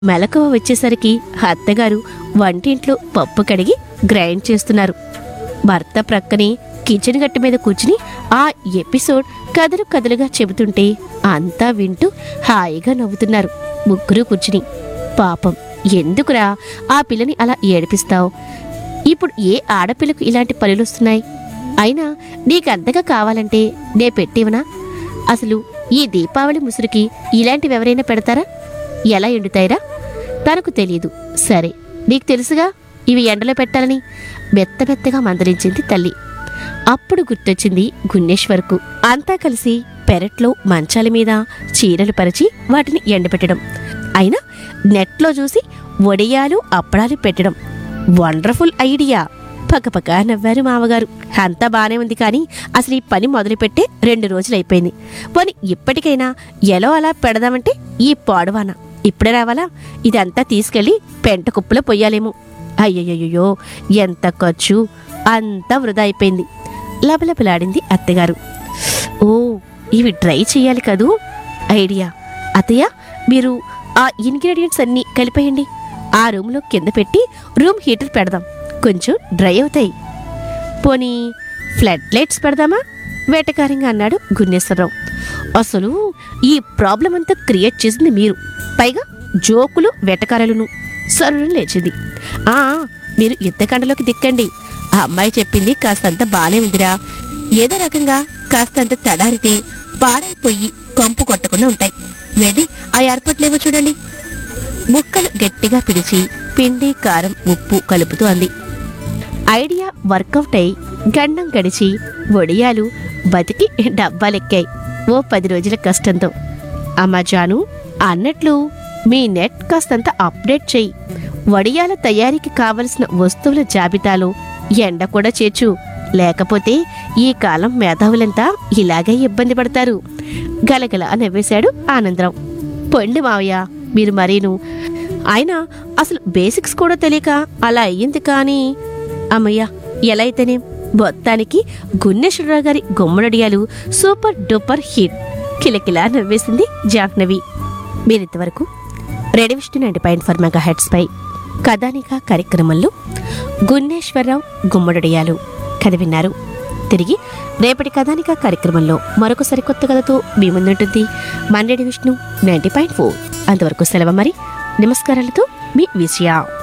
మెలకువ వచ్చేసరికి అత్తగారు వంటింట్లో పప్పు కడిగి గ్రైండ్ చేస్తున్నారు భర్త ప్రక్కనే కిచెన్ గట్టు మీద కూర్చుని ఆ ఎపిసోడ్ కథలు కథలుగా చెబుతుంటే అంతా వింటూ హాయిగా నవ్వుతున్నారు ముగ్గురు కూర్చుని పాపం ఎందుకురా ఆ పిల్లని అలా ఏడిపిస్తావు ఇప్పుడు ఏ ఆడపిల్లకు ఇలాంటి పనులు వస్తున్నాయి అయినా నీకంతగా కావాలంటే నే పెట్టివనా అసలు ఈ దీపావళి ముసురుకి ఇలాంటివి ఎవరైనా పెడతారా ఎలా ఎండుతాయిరా తనకు తెలియదు సరే నీకు తెలుసుగా ఇవి ఎండలో పెట్టాలని మెత్త మెత్తగా మందలించింది తల్లి అప్పుడు గుర్తొచ్చింది గున్నేశ్వర్కు అంతా కలిసి పెరట్లో మంచాల మీద చీరలు పరిచి వాటిని ఎండబెట్టడం అయినా నెట్లో చూసి వడియాలు అప్పడాలు పెట్టడం వండర్ఫుల్ ఐడియా పక్కపక్క నవ్వారు మామగారు అంతా బానే ఉంది కానీ అసలు ఈ పని మొదలుపెట్టే రెండు రోజులైపోయింది పోనీ ఇప్పటికైనా ఎలా అలా పెడదామంటే ఈ పాడువాన ఇప్పుడే రావాలా ఇదంతా తీసుకెళ్లి పెంట కుప్పలో పొయ్యాలేమో అయ్యయ్యో ఎంత ఖర్చు అంతా వృధా అయిపోయింది లబలబలాడింది అత్తగారు ఓ ఇవి డ్రై చేయాలి కదూ ఐడియా అత్తయ్య మీరు ఆ ఇంగ్రీడియంట్స్ అన్నీ కలిపేయండి ఆ రూమ్లో కింద పెట్టి రూమ్ హీటర్ పెడదాం కొంచెం డ్రై అవుతాయి పోనీ ఫ్లడ్ లైట్స్ పెడదామా వేటకారంగా అన్నాడు గున్నేశ్వరరావు అసలు ఈ ప్రాబ్లం అంతా క్రియేట్ చేసింది మీరు పైగా జోకులు వెటకారాలను సరుడు లేచింది ఆ మీరు యుద్ధకండలోకి దిక్కండి ఆ అమ్మాయి చెప్పింది కాస్తంత బానే ఉందిరా ఏదో రకంగా కాస్తంత తడారితే పాడైపోయి కంపు కొట్టకుండా ఉంటాయి వెళ్ళి ఆ ఏర్పాట్లేవో చూడండి ముక్కలు గట్టిగా పిలిచి పిండి కారం ఉప్పు కలుపుతూ అంది ఐడియా వర్కౌట్ అయి గండం గడిచి వడియాలు బతికి డబ్బాలెక్కాయి ఓ పది రోజుల కష్టంతో అమ్మా జాను అన్నట్లు మీ నెట్ కాస్తంత అప్డేట్ చెయ్యి వడియాల తయారీకి కావలసిన వస్తువుల జాబితాలో ఎండ కూడా చేర్చు లేకపోతే ఈ కాలం మేధావులంతా ఇలాగే ఇబ్బంది పడతారు గలగల నవ్వేశాడు ఆనందరావు పొండి మావయ్య మీరు మరీను ఆయన అసలు బేసిక్స్ కూడా తెలియక అలా అయ్యింది కానీ అమ్మయ్య ఎలా అయితేనే మొత్తానికి గున్నేశ్వరరావు గారి గుమ్మడడియాలు సూపర్ డూపర్ హిట్ కిలకిలా నవ్వేసింది జాహ్నవి మీరింతవరకు radio Vishnu ninety point four megahertz పై కథానిక కార్యక్రమంలో గున్నేశ్వరరావు గుమ్మడడియాలు కథ విన్నారు తిరిగి రేపటి కథానిక కార్యక్రమంలో మరొక సరికొత్త కథతో మీ ముందుంటుంది మండేడి విష్ణు నైంటీ పాయింట్ ఫోర్ అంతవరకు సెలవు మరి నమస్కారాలతో మీ విజయ